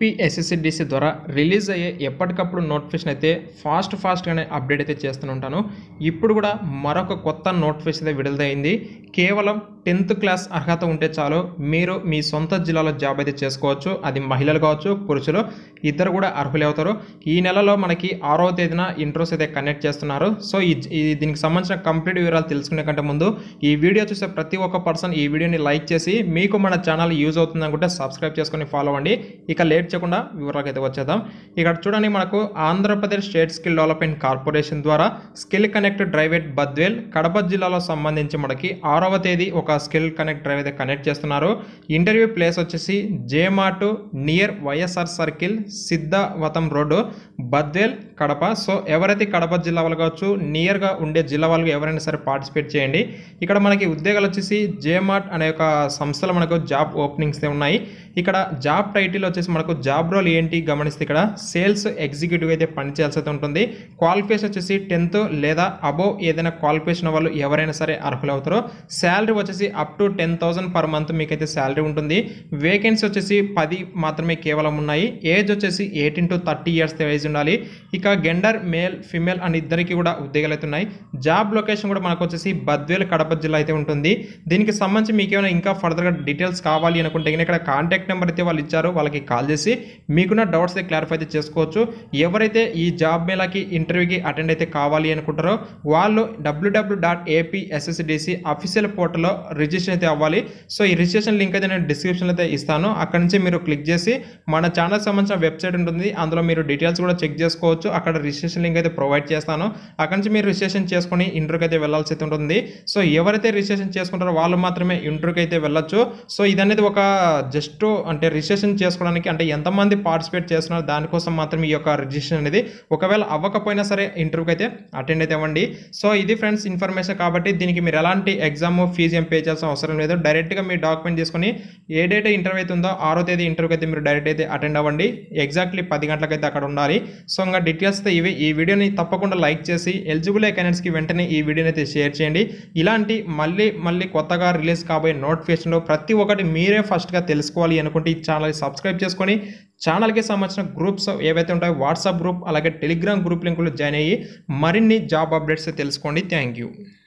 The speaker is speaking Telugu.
ఏపీఎస్ఎస్సిడిసి ద్వారా రిలీజ్ అయ్యే ఎప్పటికప్పుడు నోటిఫికేషన్ అయితే ఫాస్ట్ ఫాస్ట్గానే అప్డేట్ అయితే చేస్తూనే ఉంటాను ఇప్పుడు కూడా మరొక కొత్త నోటిఫికేషన్ అయితే విడుదలైంది కేవలం టెన్త్ క్లాస్ అర్హత ఉంటే చాలు మీరు మీ సొంత జిల్లాలో జాబ్ అయితే చేసుకోవచ్చు అది మహిళలు కావచ్చు పురుషులు ఇద్దరు కూడా అర్హులు అవుతారు ఈ నెలలో మనకి ఆరవ తేదీన ఇంట్రోస్ అయితే కండక్ట్ చేస్తున్నారు సో ఈ ఈ దీనికి సంబంధించిన కంప్లీట్ వివరాలు తెలుసుకునే కంటే ముందు ఈ వీడియో చూసే ప్రతి ఒక్క పర్సన్ ఈ వీడియోని లైక్ చేసి మీకు మన ఛానల్ యూజ్ అవుతుంది అనుకుంటే సబ్స్క్రైబ్ చేసుకొని ఫాలో అవ్వండి ఇక లేట్ చేయకుండా వివరాలకు అయితే వచ్చేద్దాం ఇక్కడ చూడండి మనకు Andhra Pradesh state skill development corporation ద్వారా స్కిల్ కనెక్ట్ డ్రైవేట్ బద్వేల్ కడప జిల్లాలో సంబంధించి మనకి ఆరవ తేదీ ఒక స్కిల్ కనెక్ట్ డ్రైవ్ అయితే కనెక్ట్ చేస్తున్నారు ఇంటర్వ్యూ ప్లేస్ వచ్చేసి జేమాటు near YSR circle Siddavatam road Badvel Kadapa so ఎవరైతే కడప జిల్లా వాళ్ళు కావచ్చు నియర్గా ఉండే జిల్లా వాళ్ళు ఎవరైనా సరే పార్టిసిపేట్ చేయండి ఇక్కడ మనకి ఉద్యోగాలు వచ్చేసి జేమార్ట్ అనే ఒక సంస్థలో మనకు జాబ్ ఓపెనింగ్స్ ఉన్నాయి ఇక్కడ జాబ్ టైటిల్ వచ్చేసి మనకు జాబ్ రోల్ ఏంటి గమనిస్తే ఇక్కడ సేల్స్ ఎగ్జిక్యూటివ్ అయితే పనిచేయాల్సి అయితే ఉంటుంది క్వాలిఫికేషన్ వచ్చేసి టెన్త్ లేదా అబోవ్ ఏదైనా క్వాలిఫికేషన్ వాళ్ళు ఎవరైనా సరే అర్హులు అవుతారో శాలరీ వచ్చేసి up to ten thousand per month మీకైతే శాలరీ ఉంటుంది వేకెన్సీ వచ్చేసి పది మాత్రమే కేవలం ఉన్నాయి ఏజ్ వచ్చేసి eighteen to thirty years age ఉండాలి ఇక గెండర్ మేల్ ఫిమేల్ అని ఇద్దరికి కూడా ఉద్యోగాలు అయితే ఉన్నాయి జాబ్ లొకేషన్ కూడా మనకు వచ్చేసి బద్వేల్ కడప జిల్లా అయితే ఉంటుంది దీనికి సంబంధించి మీకు ఏమైనా ఇంకా ఫర్దర్గా డీటెయిల్స్ కావాలి అనుకుంటే కనుక ఇక్కడ కాంటాక్ట్ నెంబర్ అయితే వాళ్ళు ఇచ్చారో వాళ్ళకి కాల్ చేసి మీకున్న డౌట్స్ అయితే క్లారిఫై అయితే చేసుకోవచ్చు ఎవరైతే ఈ జాబ్ మేళకి ఇంటర్వ్యూకి అటెండ్ అయితే కావాలి అనుకుంటారో వాళ్ళు డబ్ల్యూడబ్ల్యూ డాట్ ఏపీఎస్ఎస్డిసి అఫీషియల్ పోర్టల్లో రిజిస్ట్రేషన్ అయితే అవ్వాలి సో ఈ రిజిస్ట్రేషన్ లింక్ అయితే నేను డిస్క్రిప్షన్లో అయితే ఇస్తాను అక్కడ నుంచి మీరు క్లిక్ చేసి మన ఛానల్ సంబంధించిన వెబ్సైట్ ఉంటుంది అందులో మీరు డీటెయిల్స్ కూడా చెక్ చేసుకోవచ్చు అక్కడ రిజిస్ట్రేషన్ లింక్ అయితే ప్రొవైడ్ చేస్తాను అక్కడ నుంచి మీరు రిజిస్ట్రేషన్ చేసుకొని ఇంటర్వ్యూకి అయితే వెళ్ళాల్సి అయితే ఉంటుంది సో ఎవరైతే రిజిస్ట్రేషన్ చేసుకుంటారో వాళ్ళు మాత్రమే ఇంటర్వ్యూకి అయితే వెళ్ళొచ్చు సో ఇది అనేది ఒక జస్ట్ అంటే రిజిస్ట్రేషన్ చేసుకోవడానికి అంటే ఎంతమంది పార్టిసిపేట్ చేస్తున్నారో దానికోసం మాత్రమే ఈ యొక్క రిజిస్ట్రేషన్ అనేది ఒకవేళ అవ్వకపోయినా సరే ఇంటర్వ్యూకి అయితే అటెండ్ అయితే అవ్వండి సో ఇది ఫ్రెండ్స్ ఇన్ఫర్మేషన్ కాబట్టి దీనికి మీరు ఎలాంటి ఎగ్జామ్ ఫీజు ఏం పే చేయాల్సిన అవసరం లేదు డైరెక్ట్గా మీ డాక్యుమెంట్ తీసుకొని ఏ డేట్ ఇంటర్వ్యూ అయితే ఉందో ఆరో తేదీ ఇంటర్వ్యూకి అయితే మీరు డైరెక్ట్ అయితే అటెండ్ అవ్వండి ఎగ్జాక్ట్లీ పది గంటలకైతే అక్కడ ఉండాలి సో ఇంకా డీటెయిల్స్ అయితే ఇవి ఈ వీడియోని తప్పకుండా లైక్ చేసి ఎలిజిబుల్ క్యాండిడేట్స్కి వెంటనే ఈ వీడియోని అయితే షేర్ చేయండి ఇలాంటి మళ్ళీ మళ్ళీ కొత్తగా రిలీజ్ కాబోయే నోటిఫికేషన్లో ప్రతి ఒక్కటి మీరే ఫస్ట్గా తెలుసుకోవాలి అనుకుంటే ఈ ఛానల్ సబ్స్క్రైబ్ చేసుకొని ఛానల్కి సంబంధించిన గ్రూప్స్ ఏవైతే ఉంటాయో వాట్సాప్ గ్రూప్ అలాగే టెలిగ్రామ్ గ్రూప్ లింకులు జాయిన్ అయ్యి మరిన్ని జాబ్ అప్డేట్స్ తెలుసుకోండి థ్యాంక్ యూ